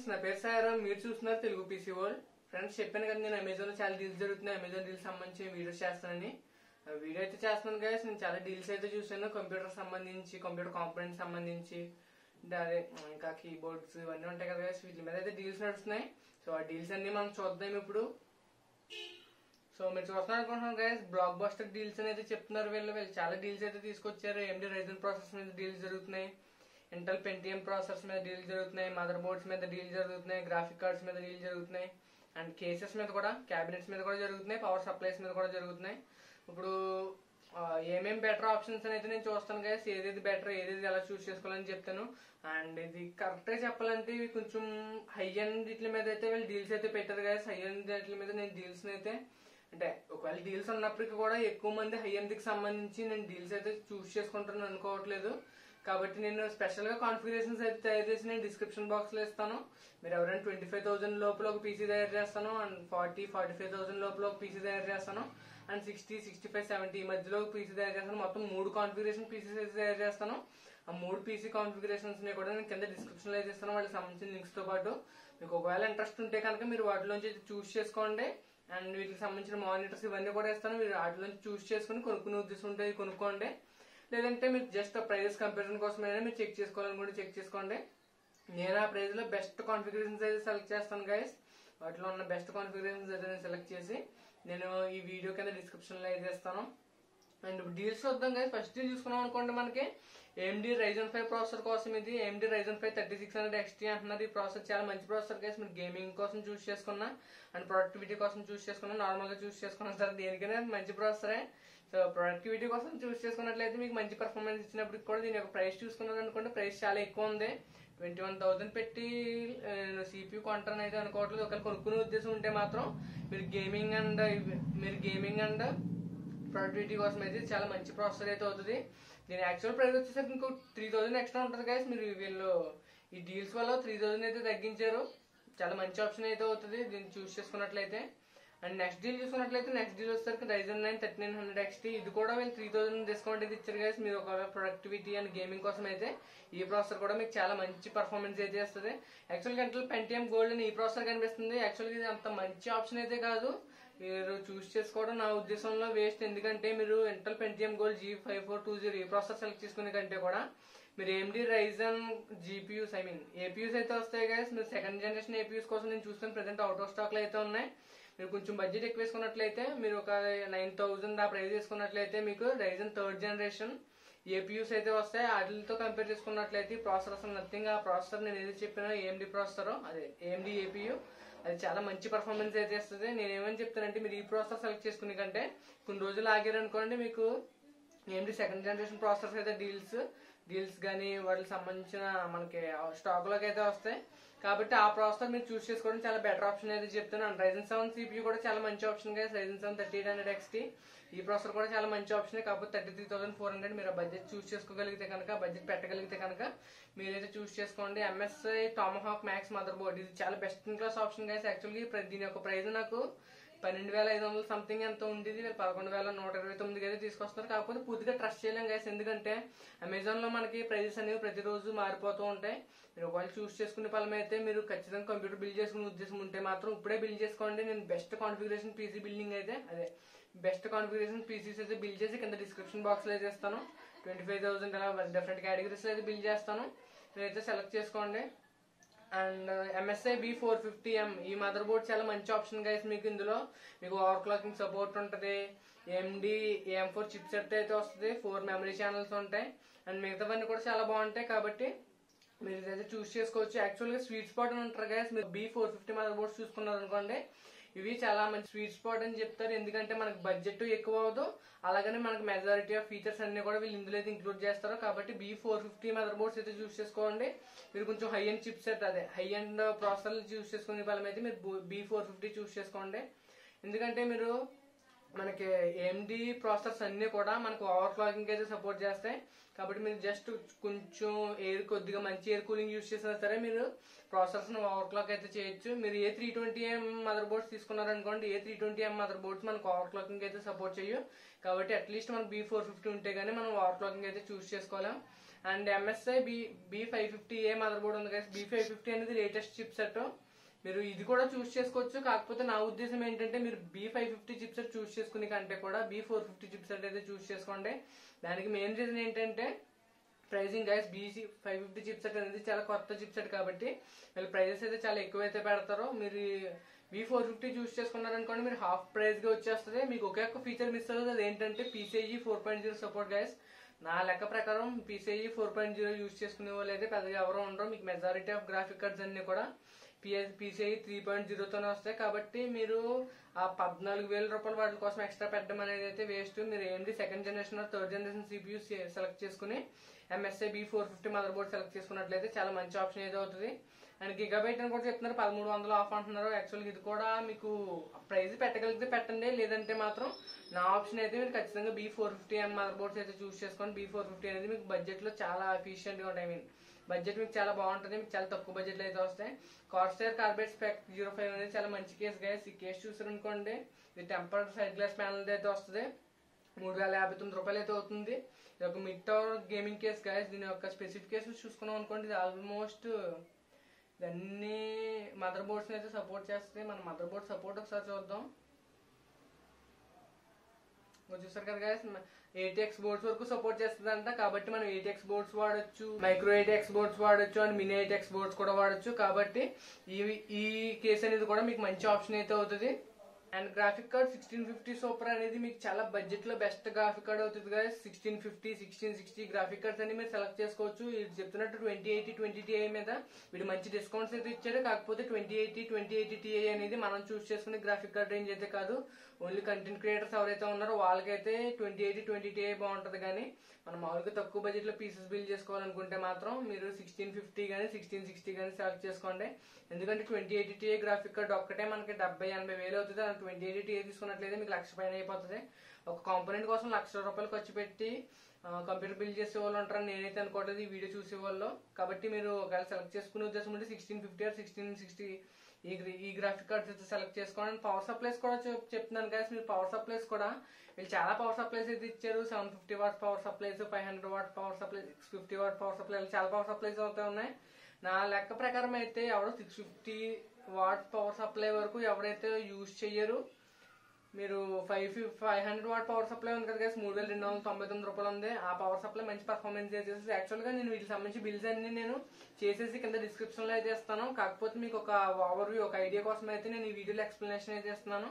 friends నా పేరు సాయిరామ్ మీరు చూస్తున్నారు తెలుగు పీసీ వరల్డ్ ఫ్రెండ్స్ చెప్పాను కదా నేను అమెజాన్ లో చాలా డీల్స్ జరుగుతున్నాయి అమెజాన్ డీల్స్ సంబంధించి వీడియోస్ చేస్తానని ఆ వీడియో అయితే చేస్తున్నాను గైస్ నేను చాలా డీల్స్ అయితే చూసాను కంప్యూటర్ సంబంధించి కంప్యూటర్ కాంపోనెంట్ సంబంధించి ఇంకా అదే ఇంకా కీబోర్డ్స్ ఇవన్నీ ఉంటాయి కదా గైస్ వీటి మీద అయితే డీల్స్ నడుస్తున్నాయి సో ఆ డీల్స్ అన్ని మనం చూద్దాం ఇప్పుడు సో మీరు చూస్తున్నారు అనుకుంటున్నాను గైస్ బ్లాక్ బస్టర్ డీల్స్ అనేది చెప్తున్నారు వీళ్ళు వీళ్ళు చాలా డీల్స్ అయితే తీసుకొచ్చారు ఎండి రైజన్ ప్రాసెస్ మీద డీల్స్ జరుగుతున్నాయి ఇంటల్ పెంటిఎం ప్రాసెస్ మీద డీల్ జరుగుతున్నాయి మదర్ బోర్డ్స్ మీద డీల్ జరుగుతున్నాయి గ్రాఫిక్ కార్డ్స్ మీద డీల్ జరుగుతున్నాయి అండ్ కేసెస్ మీద కూడా క్యాబినెట్స్ మీద కూడా జరుగుతున్నాయి పవర్ సప్లైస్ మీద కూడా జరుగుతున్నాయి ఇప్పుడు ఆ, ఏమేం బెటర్ ఆప్షన్స్ అని అయితే నేను చూస్తాను గైస్ ఏదేది బెటర్ ఏదేది ఎలా చూస్ చేసుకోవాలని చెప్తాను అండ్ ఇది కరెక్ట్గా చెప్పాలంటే ఇవి కొంచెం హై అండ్ వీటి మీద అయితే వీళ్ళు డీల్స్ అయితే పెట్టారు గైస్ హై అండ్ వీటి మీద నేను డీల్స్ అయితే అంటే ఒకవేళ డీల్స్ ఉన్నప్పటికీ కూడా ఎక్కువ మంది హై ఎండ్కి సంబంధించి నేను డీల్స్ అయితే చూస్ చేసుకుంటాను అనుకోవట్లేదు కాబట్టి నేను స్పెషల్ గా కాన్ఫిగరేషన్స్ అయితే తయారు చేసి నేను డిస్క్రిప్షన్ బాక్స్ లో ఇస్తాను మీరు ఎవరైనా ట్వంటీ ఫైవ్ థౌసండ్ లోపల ఒక పీసీ తయారు చేస్తాను and forty forty five thousand లోపల ఒక పీసీ తయారు చేస్తాను and sixty sixty five seventy మధ్యలో ఒక పీసీ తయారు చేస్తాను మొత్తం మూడు కాన్ఫిగరేషన్ పీసీస్ అయితే తయారు చేస్తాను ఆ మూడు పీసీ కాన్ఫిగరేషన్స్ ని కూడా నేను కింద డిస్క్రిప్షన్ లో అయితే ఇస్తాను వాళ్ళకి సంబంధించిన లింక్స్ తో పాటు మీకు ఒకవేళ ఇంట్రెస్ట్ ఉంటే కనుక మీరు వాటిలోంచి చూస్ చేసుకోండి అండ్ వీటికి సంబంధించిన మానిటర్స్ ఇవన్నీ కూడా ఇస్తాను మీరు వాటిలోంచి చూస్ చేసుకుని కొనుక్కునే ఉద్దేశం ఉంటే ఇవి కొనుక్కోండి లేదంటే మీరు జస్ట్ ప్రైజెస్ కంపారిజన్ కోసమైనా మీరు చెక్ చేసుకోవాలని కూడా చెక్ చేసుకోండి నేను ఆ ప్రైజ్ లో బెస్ట్ కాన్ఫిగరేషన్స్ అయితే సెలెక్ట్ చేస్తాను గైస్ వాటిలో ఉన్న బెస్ట్ కాన్ఫిగరేషన్స్ అయితే నేను సెలెక్ట్ చేసి నేను ఈ వీడియో కింద డిస్క్రిప్షన్ లో అయితే ఇస్తాను అండ్ డీల్స్ వద్దాం గైస్ ఫస్ట్ డీల్ చూసుకున్నాం అనుకోండి మనకి AMD రైజన్ ఫైవ్ ప్రాసెసర్ కోసం ఇది AMD Ryzen five thirty six hundred XT అంటున్నారు ఈ ప్రాసెసర్ చాలా మంచి ప్రాసెసర్ గైస్ మీరు గేమింగ్ కోసం చూస్ చేసుకున్నా అండ్ ప్రొడక్టివిటీ కోసం చూస్ చేసుకున్నా నార్మల్ గా చూస్ చేసుకున్నా సార్ దేనికైనా మంచి ప్రాసెసరే సో ప్రొడక్టివిటీ కోసం చూస్ చేసుకున్నట్లయితే మీకు మంచి పర్ఫార్మెన్స్ ఇచ్చినప్పటికి కూడా దీని యొక్క ప్రైస్ చూసుకున్నారు అనుకోండి ప్రైస్ చాలా ఎక్కువ ఉంది ట్వంటీ వన్ థౌసండ్ పెట్టి సిపియూ కొంటాను అయితే అనుకోవట్లేదు ఒకవేళ కొనుక్కునే ఉద్దేశం ఉంటే మాత్రం మీరు గేమింగ్ అండ్ మీరు గేమింగ్ అండ్ ప్రొడక్టివిటీ కోసం అయితే చాలా మంచి ప్రాసెసర్ అయితే అవుతుంది దీని యాక్చువల్ ప్రైస్ వచ్చేసరికి ఇంకో త్రీ థౌసండ్ ఎక్స్ట్రా ఉంటుంది గైస్ మీరు వీళ్ళు ఈ డీల్స్ వల్ల త్రీ థౌసండ్ అయితే తగ్గించారు చాలా మంచి ఆప్షన్ అయితే అవుతుంది దీన్ని చూస్ చేసుకున్నట్లయితే అండ్ నెక్స్ట్ డీల్ చూసుకున్నట్లయితే నెక్స్ట్ డీల్ వచ్చేసరికి Ryzen nine thirty nine hundred XT ఇది కూడా వీళ్ళు త్రీ థౌసండ్ డిస్కౌంట్ అయితే ఇచ్చారు గైస్ మీరు ఒక ప్రొడక్టివిటీ అండ్ గేమింగ్ కోసం అయితే ఈ ప్రాసెసర్ కూడా మీకు చాలా మంచి పర్ఫార్మెన్స్ అయితే ఇస్తుంది యాక్చువల్గా అంటే పెంటిఎం గోల్డ్ అని ఈ ప్రాసెసర్ కనిపిస్తుంది యాక్చువల్గా ఇది అంత మంచి ఆప్షన్ అయితే కాదు మీరు చూస్ చేసుకోవడం నా ఉద్దేశంలో వేస్ట్ ఎందుకంటే మీరు Intel Pentium gold G five four two zero ఈ ప్రాసెసర్ సెలెక్ట్ చేసుకునే కంటే కూడా మీరు AMD Ryzen GPUs I mean APUs అయితే వస్తాయి గైస్ మీరు సెకండ్ జనరేషన్ ఏపీయూస్ కోసం నేను చూస్తాను ప్రెసెంట్ అవుట్ ఆఫ్ స్టాక్ లో అయితే ఉన్నాయి మీరు కొంచెం బడ్జెట్ ఎక్కువ వేసుకున్నట్లయితే మీరు ఒక నైన్ థౌసండ్ ఆ ప్రైస్ వేసుకున్నట్లయితే మీకు రైజన్ థర్డ్ జనరేషన్ ఏపీయూస్ అయితే వస్తాయి వాటితో కంపేర్ చేసుకున్నట్లయితే ప్రాసెసర్ అసలు నథింగ్ ఆ ప్రాసెసర్ నేను ఏది చెప్పినా ఏఎండి ప్రాసెసర్ అదే ఏఎండి ఏపీయూ అది చాలా మంచి పర్ఫార్మెన్స్ అయితే ఇస్తుంది నేను ఏమని చెప్తానంటే మీరు ఈ ప్రాసెసర్ సెలెక్ట్ చేసుకునే కంటే కొన్ని రోజులు ఆగారనుకోండి మీకు ఏంటి సెకండ్ జనరేషన్ ప్రాసెసర్స్ అయితే డీల్స్ డీల్స్ కానీ వాటికి సంబంధించిన మనకి స్టాక్ లోకి అయితే వస్తాయి కాబట్టి ఆ ప్రాసెసర్ మీరు చూస్ చేసుకోవడం చాలా బెటర్ ఆప్షన్ అయితే చెప్తున్నాను రైజన్ సెవెన్ సిపియూ కూడా చాలా మంచి ఆప్షన్ గా Ryzen seven thirty eight hundred XT ఈ ప్రాసెసర్ కూడా చాలా మంచి ఆప్షన్ కాకపోతే thirty three thousand four hundred మీరు బడ్జెట్ చూస్ చేసుకోగలిగితే కనుక బడ్జెట్ పెట్టగలిగితే కనుక మీరైతే చూస్ చేసుకోండి MSI Tomahawk Max motherboard ఇది చాలా best in class option guys యాక్చువల్గా దీని యొక్క ప్రైస్ నాకు పన్నెండు వేల ఐదు వందలు సంథింగ్ ఎంత ఉండేది వీళ్ళు పదకొండు వేల నూట ఇరవై తొమ్మిదికి అయితే తీసుకొస్తున్నారు కాకపోతే పూర్తిగా ట్రస్ట్ చేయలేం గైస్ ఎందుకంటే అమెజాన్ లో మనకి ప్రైజెస్ అనేవి ప్రతిరోజు మారిపోతూ ఉంటాయి మీరు ఒకవేళ చూస్ చేసుకునే ఫలం అయితే మీరు ఖచ్చితంగా కంప్యూటర్ బిల్డ్ చేసుకునే ఉద్దేశం ఉంటే మాత్రం ఇప్పుడే బిల్డ్ చేసుకోండి నేను బెస్ట్ కాన్ఫిగరేషన్ పీసీ బిల్డింగ్ అయితే అదే బెస్ట్ కాన్ఫిగరేషన్ పీసీస్ అయితే బిల్డ్ చేసి కింద డిస్క్రిప్షన్ బాక్స్ లో అయితే ఇస్తాను ట్వంటీ ఫైవ్ థౌసండ్ అలా డిఫరెంట్ కేటగిరీస్ అయితే బిల్డ్ చేస్తాను మీరైతే సెలెక్ట్ చేసుకోండి and MSI B four fifty M ఈ మదర్ బోర్డ్ చాలా మంచి ఆప్షన్ గైస్ మీకు ఇందులో మీకు ఓవర్ క్లాకింగ్ సపోర్ట్ ఉంటుంది AMD AM four chipset అయితే వస్తుంది ఫోర్ మెమరీ ఛానల్స్ ఉంటాయి అండ్ మిగతావన్నీ కూడా చాలా బాగుంటాయి కాబట్టి మీరు ఇదైతే చూస్ చేసుకోవచ్చు యాక్చువల్గా స్వీట్ స్పాట్ అని ఉంటారు గైస్ మీరు B four fifty motherboards చూసుకున్నారు అనుకోండి ఇవి చాలా మంచి స్వీట్ స్పాట్ అని చెప్తారు ఎందుకంటే మనకు బడ్జెట్ ఎక్కువ అవ్వదు అలాగనే మనకు మెజారిటీ ఆఫ్ ఫీచర్స్ అన్ని కూడా వీళ్ళు ఇందులో అయితే ఇంక్లూడ్ చేస్తారు కాబట్టి B four fifty motherboards అయితే చూస్ చేసుకోండి మీరు కొంచెం హై అండ్ చిప్ సెట్ అదే హై అండ్ ప్రాసెసర్ చూస్ చేసుకునే వాళ్ళం అయితే మీరు బీ ఫోర్ ఫిఫ్టీ చూస్ చేసుకోండి ఎందుకంటే మీరు మనకి ఏఎండి ప్రాసెసర్స్ అన్ని కూడా మనకు ఓవర్ క్లాకింగ్ అయితే సపోర్ట్ చేస్తాయి కాబట్టి మీరు జస్ట్ కొంచెం ఎయిర్ కొద్దిగా మంచి ఎయిర్ కూలింగ్ యూస్ చేసినా సరే మీరు ప్రాసెసర్స్ ఓవర్ క్లాక్ అయితే చేయొచ్చు మీరు A three twenty M motherboards తీసుకున్నారనుకోండి A three twenty M motherboards మనకు ఓవర్ క్లాకింగ్ అయితే సపోర్ట్ చేయు కాబట్టి అట్లీస్ట్ మనకు బీ ఫోర్ ఫిఫ్టీ ఉంటే గానీ మనం ఓవర్ క్లాకింగ్ అయితే చూస్ చేసుకోలేం and MSI B B five fifty A motherboard ఉంది కదా బి ఫైవ్ ఫిఫ్టీ అనేది లేటెస్ట్ చిప్ సెట్ మీరు ఇది కూడా చూస్ చేసుకోవచ్చు కాకపోతే నా ఉద్దేశం ఏంటంటే మీరు B five fifty chipset choose చేసుకునే కంటే కూడా B four fifty chipset అయితే చూస్ చేసుకోండి దానికి మెయిన్ రీజన్ ఏంటంటే pricing guys BC five fifty chipset అనేది చాలా కొత్త చిప్ సెట్ కాబట్టి వీళ్ళు ప్రైజెస్ అయితే చాలా ఎక్కువ అయితే పెడతారో మీరు బీ ఫోర్ ఫిఫ్టీ చూస్ చేసుకున్నారనుకోండి మీరు హాఫ్ ప్రైస్గా వచ్చేస్తుంది మీకు ఒకే ఒక్క ఫీచర్ మిస్ అవుతుంది అది ఏంటంటే PCI four point zero support guys నా లెక్క ప్రకారం PCI four point zero use చేసుకునే వాళ్ళు అయితే పెద్దగా ఎవరో ఉండరు మీకు మెజారిటీ ఆఫ్ గ్రాఫిక్ కార్డ్స్ అన్ని కూడా పిఎస్ పీసీఐ త్రీ పాయింట్ జీరోతోనే వస్తాయి కాబట్టి మీరు ఆ పద్నాలుగు వేల రూపాయల వాటి కోసం ఎక్స్ట్రా పెట్టడం అనేది అయితే వేస్ట్ మీరు ఏంటి second generation third generation CPU select చేసుకుని MSI B four fifty motherboard select చేసుకున్నట్లయితే చాలా మంచి ఆప్షన్ అయితే అవుతుంది అండ్ గిగాబైట్ అని కూడా చెప్తున్నారు పదమూడు వందలు ఆఫ్ అంటున్నారు యాక్చువల్గా ఇది కూడా మీకు ప్రైస్ పెట్టగలిగితే పెట్టండి లేదంటే మాత్రం నా ఆప్షన్ అయితే మీరు ఖచ్చితంగా B four fifty and motherboards అయితే చూస్ చేసుకొని బీ ఫోర్ ఫిఫ్టీ అనేది మీకు బడ్జెట్లో చాలా ఎఫిషియెంట్గా ఉంటాయి ఐ మీన్ బడ్జెట్ మీకు చాలా బాగుంటుంది మీకు చాలా తక్కువ బడ్జెట్లో అయితే వస్తాయి Corsair Carbide Spec zero five అనేది చాలా మంచి కేసు గైస్ ఈ కేసు చూసారనుకోండి ఇది టెంపర్డ్ సైడ్ గ్లాస్ ప్యానల్ అయితే వస్తుంది మూడు వేల యాభై తొమ్మిది రూపాయలు అయితే అవుతుంది ఇది ఒక mid tower gaming case guys దీని యొక్క స్పెసిఫికేషన్స్ చూసుకున్నాం అనుకోండి ఇది ఆల్మోస్ట్ ఇవన్నీ మదర్ బోర్డ్స్ అయితే సపోర్ట్ చేస్తుంది మన మదర్ బోర్డ్ సపోర్ట్ ఒకసారి చూద్దాం మీరు చూసారు కదా గైస్ ఎయిటీఎక్స్ బోర్డ్స్ వరకు సపోర్ట్ చేస్తుందంట కాబట్టి మనం ఎయిటీఎక్స్ బోర్డ్స్ వాడొచ్చు మైక్రో ఎయిటీఎక్స్ బోర్డ్స్ వాడొచ్చు అండ్ మినీ ఎయిటీఎక్స్ బోర్డ్స్ కూడా వాడొచ్చు కాబట్టి ఈ ఈ కేసు అనేది కూడా మీకు మంచి ఆప్షన్ అయితే అవుతుంది and graphic card sixteen fifty super అనేది మీకు చాలా బడ్జెట్ లో బెస్ట్ గ్రాఫిక్ కార్డ్ అవుతుంది కదా sixteen fifty sixteen sixty graphic cards అన్ని మీరు సెలెక్ట్ చేసుకోవచ్చు ఇది చెప్తున్నట్టు ట్వంటీ ఎయిటీ ట్వంటీ టీఐ మీద వీడు మంచి డిస్కౌంట్స్ అయితే ఇచ్చారు కాకపోతే twenty eighty twenty eighty Ti అనేది మనం చూస్ చేసుకునే గ్రాఫిక్ కార్డ్ రేంజ్ అయితే కాదు ఓన్లీ కంటెంట్ క్రియేటర్స్ ఎవరైతే ఉన్నారో వాళ్ళకైతే ట్వంటీ ఎయిటీ ట్వంటీ టీఐ బాగుంటుంది కానీ మనం మామూలుగా తక్కువ బడ్జెట్ లో పీసెస్ బిల్డ్ చేసుకోవాలనుకుంటే మాత్రం మీరు సిక్స్టీన్ ఫిఫ్టీ కానీ సిక్స్టీన్ సిక్స్టీ కానీ సెలెక్ట్ చేసుకోండి ఎందుకంటే twenty eighty Ti graphic card ఒక్కటే మనకి డెబ్బై ఎనభై వేలు అవుతుంది అది ట్వంటీ ఎయిటీ టీఏ తీసుకున్నట్లయితే మీకు లక్ష పైన అయిపోతుంది ఒక కాంపోనెంట్ కోసం లక్ష రూపాయలు ఖర్చు పెట్టి కంప్యూటర్ బిల్డ్ చేసే వాళ్ళు ఉంటారని నేనైతే అనుకోవట్లేదు ఈ వీడియో చూసే వాళ్ళు కాబట్టి మీరు ఒకవేళ సెలెక్ట్ చేసుకునే ఉద్దేశం ఉంటే sixteen fifty or sixteen sixty ఈ గ్రి- ఈ గ్రాఫిక్ కార్డ్స్ అయితే సెలెక్ట్ చేసుకోండి పవర్ సప్లైస్ కూడా చెప్- చెప్తున్నాను కదా మీరు పవర్ సప్లైస్ కూడా వీళ్ళు చాలా పవర్ సప్లైస్ అయితే ఇచ్చారు seven fifty watt power supplies five hundred watt power supply six fifty watt power supply చాలా పవర్ సప్లైస్ అవుతా ఉన్నాయి నా లెక్క ప్రకారం అయితే ఎవడో six fifty watt power supply వరకు ఎవరైతే యూజ్ చెయ్యరు మీరు five five hundred watt power supply ఉంది కదా guys, మూడు వేల రెండు వందల తొంభై తొమ్మిది రూపాయలు ఉంది ఆ పవర్ సప్లై మంచి పర్ఫార్మెన్స్ చేసేసి యాక్చువల్గా నేను వీటికి సంబంధించి బిల్స్ అన్ని నేను చేసేసి కింద డిస్క్రిప్షన్ లో అయితే ఇస్తాను కాకపోతే మీకు ఒక ఓవర్ ఒక ఐడియా కోసం అయితే నేను ఈ వీడియోలో ఎక్స్ప్లెనేషన్ అయితే ఇస్తున్నాను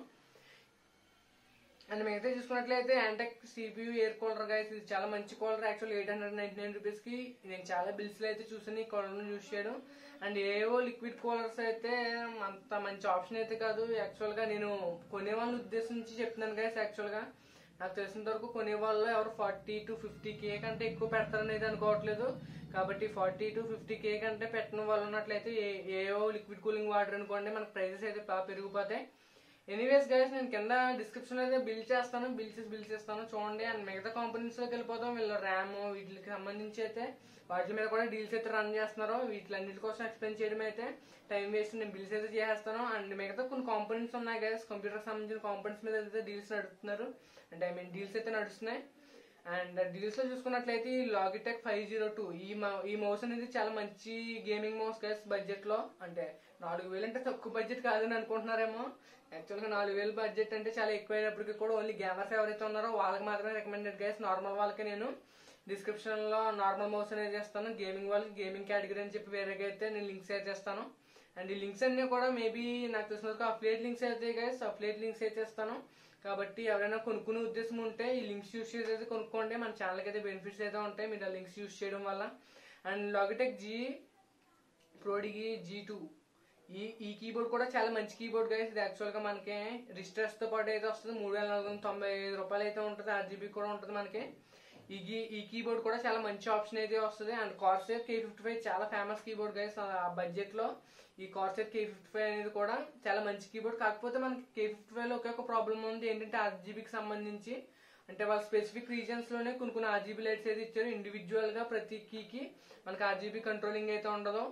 అండ్ మిగతా చూసుకున్నట్లయితే యాంటెక్ సిపియూ ఎయిర్ కూలర్ గా ఇది చాలా మంచి cooler actual eight hundred ninety nine rupees కి నేను చాలా బిల్స్ లో అయితే చూసాను ఈ కూలర్ యూస్ చేయడం అండ్ ఏవో లిక్విడ్ కూలర్స్ అయితే అంత మంచి ఆప్షన్ అయితే కాదు యాక్చువల్ గా నేను కొనే వాళ్ళ ఉద్దేశించి చెప్తున్నాను గైస్ యాక్చువల్ గా నాకు తెలిసినంత వరకు కొనే వాళ్ళు ఎవరు ఫార్టీ టు ఫిఫ్టీ కే కంటే ఎక్కువ పెడతారనేది అనుకోవట్లేదు కాబట్టి ఫార్టీ టు ఫిఫ్టీ కే కంటే పెట్టిన వాళ్ళు ఉన్నట్లయితే ఏ- ఏవో లిక్విడ్ కూలింగ్ వాటర్ అనుకోండి మనకు ప్రైజెస్ అయితే బాగా పెరిగిపోతాయి ఎనీవేస్ గైస్ నేను కింద డిస్క్రిప్షన్ లో అయితే బిల్ చేస్తాను బిల్ చేసి బిల్ చేస్తాను చూడండి అండ్ మిగతా కాంపనీస్ లోకి వెళ్ళిపోతాం వీళ్ళు ర్యామ్ వీటికి సంబంధించి అయితే వాటి మీద కూడా డీల్స్ అయితే రన్ చేస్తున్నారు వీటిలన్నిటి కోసం ఎక్స్ప్లెయిన్ చేయడం అయితే టైం వేస్ట్ నేను బిల్స్ అయితే చేస్తాను అండ్ మిగతా కొన్ని కాంపనెంట్స్ ఉన్నాయి గైస్ కంప్యూటర్ సంబంధించిన కాంపనెంట్స్ మీద అయితే డీల్స్ నడుపుతున్నారు అంటే ఐ మీన్ డీల్స్ అయితే నడుస్తున్నాయి అండ్ డీల్స్ లో చూసుకున్నట్లయితే ఈ లాగిటెక్ ఫైవ్ జీరో టూ ఈ మౌ- ఈ మౌస్ అనేది చాలా మంచి గేమింగ్ మౌస్ గైస్ బడ్జెట్ లో అంటే నాలుగు వేలు అంటే తక్కువ బడ్జెట్ కాదని అనుకుంటున్నారేమో యాక్చువల్ గా నాలుగు వేలు బడ్జెట్ అంటే చాలా ఎక్కువైనప్పటికీ కూడా ఓన్లీ గేమర్స్ ఎవరైతే ఉన్నారో వాళ్ళకి మాత్రమే రికమెండెడ్ గైస్ నార్మల్ వాళ్ళకి నేను డిస్క్రిప్షన్ లో నార్మల్ మౌస్ అనేది చేస్తాను గేమింగ్ వాళ్ళకి గేమింగ్ కేటగిరీ అని చెప్పి వేరేగా అయితే నేను లింక్స్ షేర్ చేస్తాను అండ్ ఈ లింక్స్ అన్ని కూడా మేబీ నాకు తెలిసిన అఫ్లేట్ లింక్స్ అయితే గైస్ అఫ్లేట్ లింక్స్ అయితే ఇస్తాను కాబట్టి ఎవరైనా కొనుక్కునే ఉద్దేశం ఉంటే ఈ లింక్స్ యూస్ చేసి అయితే కొనుక్కోండి మన ఛానల్కి అయితే బెనిఫిట్స్ అయితే ఉంటాయి మీరు ఆ లింక్స్ యూస్ చేయడం వల్ల and Logitech G Prodigy G two ఈ ఈ కీబోర్డ్ కూడా చాలా మంచి కీబోర్డ్ గైస్ ఇది యాక్చువల్ గా మనకి రిజిస్టర్స్ తో పాటు అయితే వస్తుంది మూడు వేల నాలుగు వందల తొంభై ఐదు రూపాయలు అయితే ఉంటుంది ఆర్జీబీ కూడా ఉంటుంది మనకి ఈ కీ- ఈ కీబోర్డ్ కూడా చాలా మంచి ఆప్షన్ అయితే వస్తుంది and Corsair K fifty five చాలా ఫేమస్ కీబోర్డ్ గైస్ ఆ బడ్జెట్ లో ఈ కార్సెట్ కే ఫిఫ్టీ ఫైవ్ అనేది కూడా చాలా మంచి కీబోర్డ్ కాకపోతే మనకి కే ఫిఫ్టీ ఫైవ్ లో ఒకే ఒక ప్రాబ్లం ఉంది ఏంటంటే ఆర్జీబీకి సంబంధించి అంటే వాళ్ళ స్పెసిఫిక్ రీజన్స్ లోనే కొన్ని కొన్ని ఆర్జీబీ లైట్స్ అయితే ఇచ్చారు ఇండివిజువల్ గా ప్రతి కీకి మనకి ఆర్జీబీ కంట్రోలింగ్ అయితే ఉండదు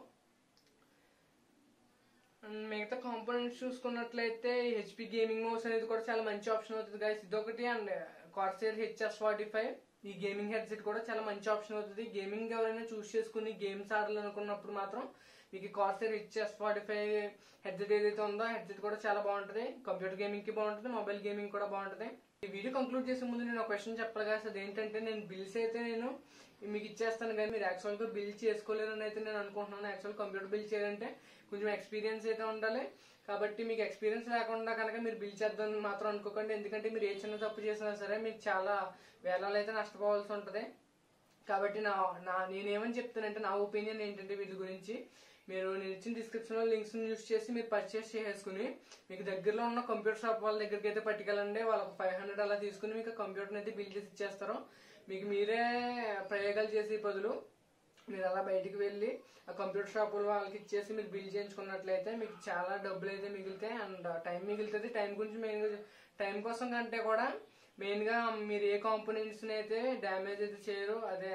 అండ్ మిగతా కాంపోనెంట్స్ చూసుకున్నట్లయితే హెచ్పి గేమింగ్ మౌస్ అనేది కూడా చాలా మంచి ఆప్షన్ అవుతుంది గైస్ ఇదొకటి and Corsair HS forty five ఈ గేమింగ్ హెడ్సెట్ కూడా చాలా మంచి ఆప్షన్ అవుతుంది గేమింగ్ ఎవరైనా చూస్ చేసుకుని గేమ్స్ ఆడాలనుకున్నప్పుడు మాత్రం మీకు Corsair HS forty five headset ఏదైతే ఉందో హెడ్సెట్ కూడా చాలా బాగుంటుంది కంప్యూటర్ గేమింగ్ కి బాగుంటుంది మొబైల్ గేమింగ్ కూడా బాగుంటుంది ఈ వీడియో కంక్లూడ్ చేసే ముందు నేను ఒక క్వశ్చన్ చెప్పాలి కదా అది ఏంటంటే నేను బిల్స్ అయితే నేను మీకు ఇచ్చేస్తాను కానీ మీరు యాక్చువల్గా బిల్ చేసుకోలేరని అయితే నేను అనుకుంటున్నాను యాక్చువల్ కంప్యూటర్ బిల్ చేయాలంటే కొంచెం ఎక్స్పీరియన్స్ అయితే ఉండాలి కాబట్టి మీకు ఎక్స్పీరియన్స్ లేకుండా కనుక మీరు బిల్ చేద్దామని మాత్రం అనుకోకండి ఎందుకంటే మీరు ఏ చిన్న తప్పు చేసినా సరే మీకు చాలా వేలాలు అయితే నష్టపోవాల్సి ఉంటుంది కాబట్టి నా నా నేనేమని చెప్తానంటే నా ఒపీనియన్ ఏంటంటే వీటి గురించి మీరు నేను ఇచ్చిన డిస్క్రిప్షన్ లో లింక్స్ యూస్ చేసి మీరు పర్చేస్ చేసుకుని మీకు దగ్గరలో ఉన్న కంప్యూటర్ షాప్ వాళ్ళ దగ్గరికి అయితే పట్టుకెళ్ళండి వాళ్ళకి ఫైవ్ హండ్రెడ్ అలా తీసుకుని మీకు కంప్యూటర్ అయితే బిల్ చేసి ఇచ్చేస్తారు మీకు మీరే ప్రయోగాలు చేసే బదులు మీరు అలా బయటికి వెళ్ళి ఆ కంప్యూటర్ షాప్ వాళ్ళకి ఇచ్చేసి మీరు బిల్ చేయించుకున్నట్లయితే మీకు చాలా డబ్బులు అయితే మిగులుతాయి అండ్ టైం మిగులుతుంది టైం గురించి మెయిన్ టైం కోసం కంటే కూడా మెయిన్ గా మీరు ఏ కాంపోనెంట్స్ అయితే డ్యామేజ్ అయితే చేయరు అదే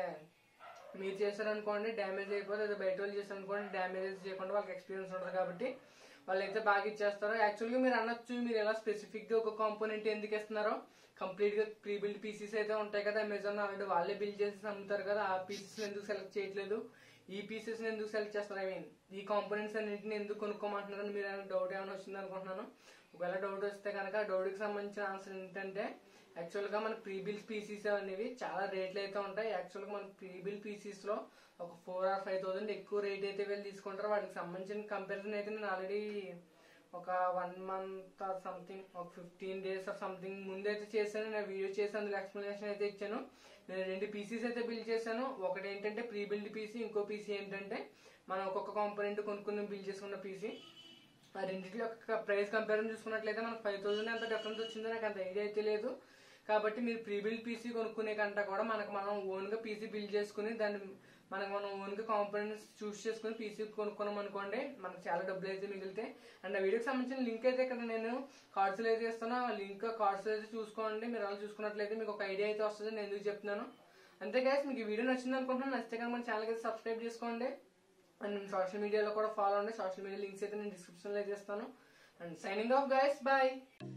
మీరు చేశారనుకోండి డ్యామేజ్ అయిపోతే అది బయట వాళ్ళు చేశారనుకోండి డ్యామేజ్ అయితే చేయకుండా వాళ్ళకి ఎక్స్పీరియన్స్ ఉంటుంది కాబట్టి వాళ్ళు అయితే బాగా ఇచ్చేస్తారు యాక్చువల్గా మీరు అనొచ్చు మీరు ఎలా స్పెసిఫిక్ గా ఒక కాంపోనెంట్ ఎందుకు ఇస్తున్నారో కంప్లీట్ గా ప్రీ బిల్డ్ పీసీస్ అయితే ఉంటాయి కదా అమెజాన్ ఆల్రెడీ వాళ్ళే బిల్డ్ చేసి అమ్ముతారు కదా ఆ పీసెస్ ఎందుకు సెలెక్ట్ చేయట్లేదు ఈ పీసెస్ ఎందుకు సెలెక్ట్ చేస్తారు ఐ మీన్ ఈ కాంపోనెంట్స్ అన్నింటిని ఎందుకు కొనుక్కోమంటున్నారు మీరు ఏమైనా డౌట్ ఏమైనా వచ్చింది అనుకుంటున్నాను ఒకవేళ డౌట్ వస్తే కనుక డౌట్ కి సంబంధించిన ఆన్సర్ ఏంటంటే యాక్చువల్ గా మన ప్రీ బిల్ పీసీస్ అనేవి చాలా రేట్లు అయితే ఉంటాయి యాక్చువల్ గా మన ప్రీ బిల్ పీసీస్ లో ఒక ఫోర్ ఆర్ ఫైవ్ థౌసండ్ ఎక్కువ రేట్ అయితే వీళ్ళు తీసుకుంటారు వాటికి సంబంధించిన కంపారిజన్ అయితే నేను ఆల్రెడీ ఒక వన్ మంత్ ఆర్ సంథింగ్ ఒక ఫిఫ్టీన్ డేస్ ఆర్ సంథింగ్ ముందైతే చేశాను నేను వీడియో చేసి అందులో ఎక్స్ప్లెనేషన్ అయితే ఇచ్చాను నేను రెండు పీసీస్ అయితే బిల్డ్ చేశాను ఒకటి ఏంటంటే ప్రీ బిల్డ్ పీసీ ఇంకో పీసీ ఏంటంటే మనం ఒక్కొక్క కాంపోనెంట్ కొనుక్కుని బిల్డ్ చేసుకున్న పీసీ ఆ రెండింటి యొక్క ప్రైస్ కంపారిజన్ చూసుకున్నట్లయితే మనకు ఫైవ్ థౌసండ్ ఎంత డిఫరెన్స్ వచ్చిందో నాకు అంత ఐడియా అయితే లేదు కాబట్టి మీరు ప్రీ బిల్డ్ పీసీ కొనుక్కునే కంటే కూడా మనకు మనం ఓన్ గా పీసీ బిల్డ్ చేసుకుని దాన్ని మనకు మనం ఓన్ గా కాంపోనెంట్స్ చూస్ చేసుకుని పీసీ కొనుక్కున్నాం అనుకోండి మనకు చాలా డబ్బులు అయితే మిగిలితే అండ్ ఆ వీడియోకి సంబంధించిన లింక్ అయితే ఇక్కడ నేను కార్డ్స్ లో అయితే ఇస్తాను ఆ లింక్ కార్డ్స్ అయితే చూసుకోండి మీరు అలా చూసుకున్నట్లయితే మీకు ఒక ఐడియా అయితే వస్తుంది నేను ఎందుకు చెప్తున్నాను అంతే గైస్ మీకు ఈ వీడియో నచ్చింది అనుకుంటున్నాను నచ్చితే కనుక మన ఛానల్ అయితే సబ్స్క్రైబ్ చేసుకోండి అండ్ సోషల్ మీడియాలో కూడా ఫాలో అండి సోషల్ మీడియా లింక్స్ అయితే నేను డిస్క్రిప్షన్ లో అయితే ఇస్తాను and signing off guys bye